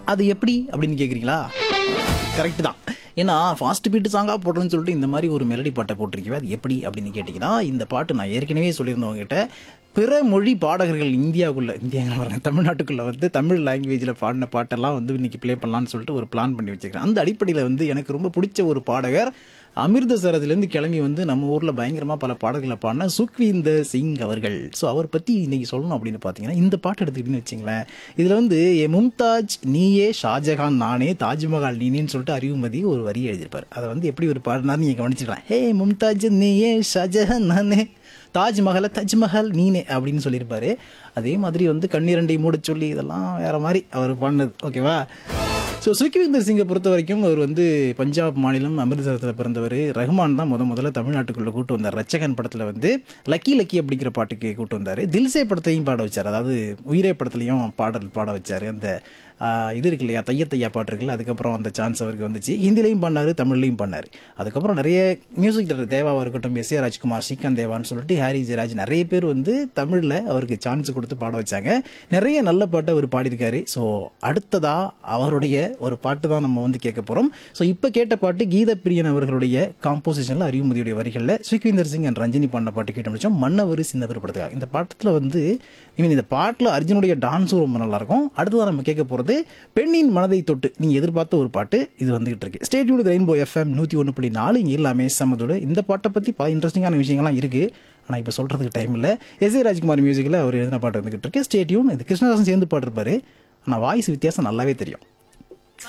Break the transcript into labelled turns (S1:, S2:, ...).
S1: அது எப்படி அப்படின்னு கேட்குறீங்களா கரெக்ட் தான் ஏன்னா ஃபாஸ்ட் பீட் சாங்காக போடுறேன்னு சொல்லிட்டு இந்த மாதிரி ஒரு மெலடி பாட்டை போட்டிருக்கீங்க அது எப்படி அப்படின்னு கேட்டிங்கன்னா இந்த பாட்டு நான் ஏற்கனவே சொல்லியிருந்தவங்ககிட்ட பிற மொழி பாடகர்கள் இந்தியாவுக்குள்ள இந்தியாங்கிற பாருங்க தமிழ்நாட்டுக்குள்ளே வந்து தமிழ் லாங்குவேஜில் பாடின பாட்டெல்லாம் வந்து இன்னைக்கு ப்ளே பண்ணலான்னு சொல்லிட்டு ஒரு பிளான் பண்ணி வச்சுக்கிறேன் அந்த அடிப்படையில் வந்து எனக்கு ரொம்ப பிடிச்ச ஒரு பாடகர் அமிர்தசரத்துலேருந்து கிளம்பி வந்து நம்ம ஊரில் பயங்கரமாக பல பாடல்களை பாடின சுக்வீந்தர் சிங் அவர்கள் ஸோ அவர் பற்றி இன்னைக்கு சொல்லணும் அப்படின்னு பார்த்தீங்கன்னா இந்த பாட்டு எடுத்துக்கிட்டீங்கன்னு வச்சுங்களேன் இதில் வந்து ஏ மும்தாஜ் நீயே ஷாஜகான் நானே தாஜ்மஹால் நீனேன்னு சொல்லிட்டு அறிவுமதி ஒரு வரி எழுதியிருப்பார் அதை வந்து எப்படி ஒரு பாடினார் நீங்கள் கவனிச்சிக்கலாம் ஹே மும்தாஜ் நீயே ஷாஜகான் நானே தாஜ்மஹாலை தாஜ்மஹால் நீனே அப்படின்னு சொல்லியிருப்பாரு அதே மாதிரி வந்து கண்ணீரண்டை மூடச் சொல்லி இதெல்லாம் வேற மாதிரி அவர் பாடினது ஓகேவா ஸோ சுக்கிவிந்தர் சிங்கை பொறுத்த வரைக்கும் அவர் வந்து பஞ்சாப் மாநிலம் அமிர்தசரத்தில் பிறந்தவர் ரஹ்மான் தான் முத முதல்ல தமிழ்நாட்டுக்குள்ளே கூட்டு வந்தார் ரச்சகன் படத்தில் வந்து லக்கி லக்கி அப்படிங்கிற பாட்டுக்கு கூட்டு வந்தார் தில்சே படத்தையும் பாட வச்சார் அதாவது உயிரே படத்துலையும் பாடல் பாட வச்சார் அந்த ஆஹ், இது இருக்கு இல்லையா தைய தையா பாட்டு இருக்குல்ல அதுக்கப்புறம் அந்த சான்ஸ் அவருக்கு வந்துச்சு ஹிந்திலையும் பண்ணார் தமிழ்லையும் பண்ணார் அதுக்கப்புறம் நிறைய மியூசிக் டைரக்டர் தேவாவாக இருக்கட்டும் எஸ் ஏ ராஜ்குமார் ஸ்ரீகாந்த் தேவான்னு சொல்லிட்டு ஹாரி ஜெயராஜ் நிறைய பேர் வந்து தமிழில் அவருக்கு சான்ஸ் கொடுத்து பாட வச்சாங்க நிறைய நல்ல பாட்டு அவர் பாடியிருக்காரு ஸோ அடுத்ததா அவருடைய ஒரு பாட்டு தான் நம்ம வந்து கேட்க போகிறோம் ஸோ இப்போ கேட்ட பாட்டு கீத பிரியன் அவர்களுடைய காம்போசிஷனில் அறிவுமதியுடைய வரிகளில் சுக்வீந்தர் சிங் அண்ட் ரஞ்சினி பாடின பாட்டு கேட்டு முடிச்சோம் மன்னவர் சின்னவர் படத்துக்காக இந்த பாட்டத்தில் வந்து இவன் இந்த பாட்டில் அர்ஜுனுடைய டான்ஸும் ரொம்ப நல்லா இருக்கும் அடுத்ததான் நம்ம கேட்க போகிறது பெண்ணின் மனதை தொட்டு நீங்கள் எதிர்பார்த்த ஒரு பாட்டு இது வந்துகிட்டு இருக்கு ஸ்டேட்யூட் ரெயின்போ எஃப்எம் நூற்றி ஒன்று புள்ளி நாலு இங்கே எல்லாமே சமத்தோடு இந்த பாட்டை பற்றி பல இன்ட்ரெஸ்டிங்கான விஷயங்கள்லாம் இருக்குது ஆனால் இப்போ சொல்கிறதுக்கு டைம் இல்லை எஸ் ஏ ராஜ்குமார் மியூசிக்கில் அவர் எழுதின பாட்டு வந்துகிட்டு இருக்கு ஸ்டேட்யூன் இது கிருஷ்ணதாசன் சேர்ந்து பாட்டிருப்பாரு ஆனால் வாய்ஸ் வித்தியாசம் நல்லாவே தெரியும்